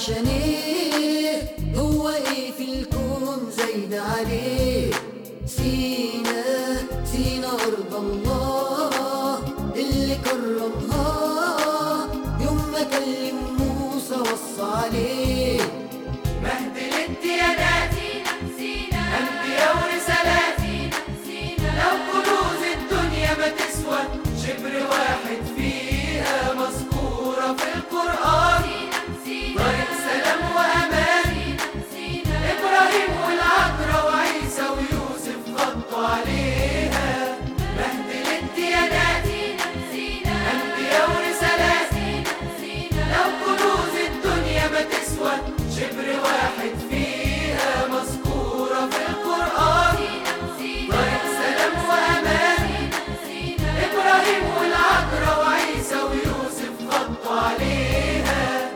عشان ايه هو ايه في الكون زايد عليه سينا سينا ارض الله اللي كرمها يوم ما كلم موسى وصى عليه مهد الديانات أنبياء ورسالات لو كنوز الدنيا ما تسوى شبر واحد فيها مذكورة في القرآن طريق سلام وأمان إبراهيم والعذراء وعيسى ويوسف غطوا عليها مهد الديانات أنبياء ورسالات لو كنوز الدنيا ما تسوى شبر واحد فيها مذكورة في القرآن طريق سلام وأمان إبراهيم والعذراء وعيسى ويوسف غطوا عليها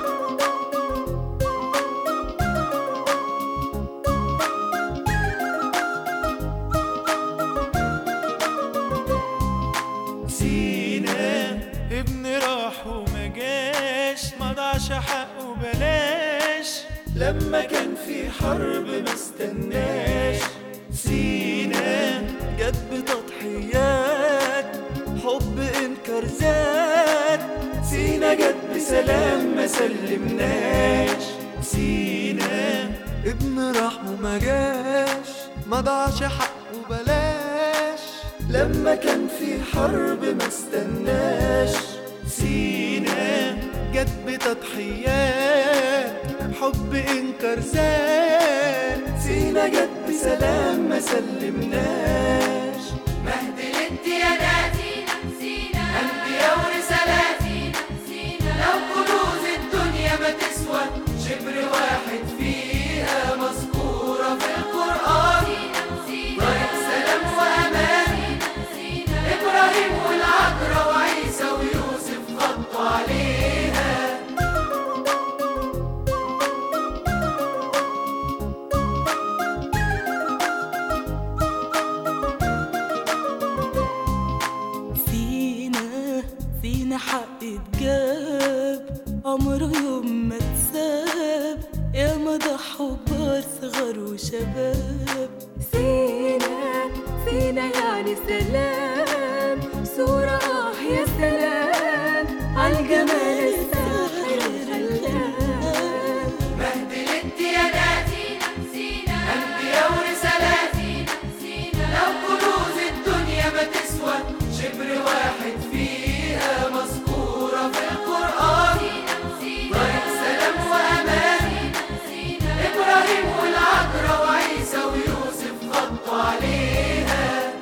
سينا ابن راح وما جاش ما ضاعش حقه بلاش لما كان في حرب ما استناش سينا جت بتضحيات حب انكر زاد سينا جت بسلام ما سلمناش سينا ابن راح وما جاش ما ضاعش حقه بلاش لما كان في حرب ما استناش سينا جت بتضحيات حب انكر زاد سينا جت بسلام ما سلمناش مهد للديانات أنبياء ورسالات لو كنوز الدنيا ما تسوى شبر واحد فيها مذكورة في القرآن طريق سلام وأمان إبراهيم والعذراء وعيسى ويوسف غطوا عليها فينا فينا حق اتجاب عمره يوم ما اتساب يا ما ضحوا كبار صغار وشباب فينا فينا يعني سلام صورة آه يا سلام عالجمال الساحر الخلاب مهد للديانات أنبياء ورسالات لو كنوز الدنيا ما تسوى شبر واحد فيها مذكورة في القرآن طريق سلام وأمان إبراهيم والعذراء وعيسى ويوسف غطوا عليها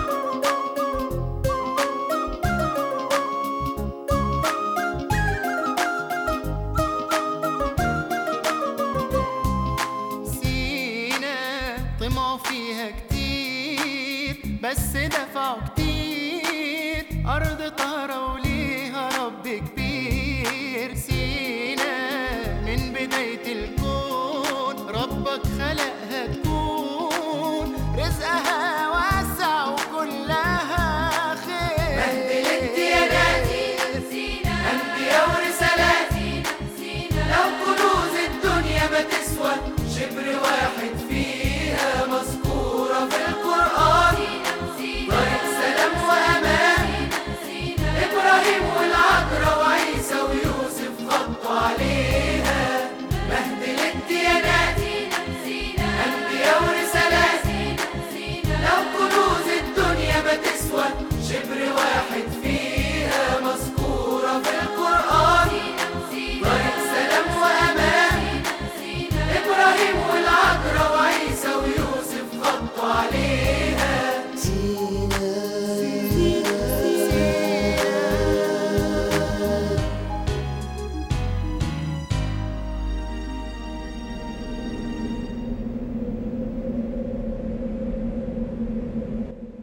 سينا طمعوا فيها كتير بس دفعوا كتير أرض طهرة وليها رب كبير سينا من بداية الكون ربك خلقها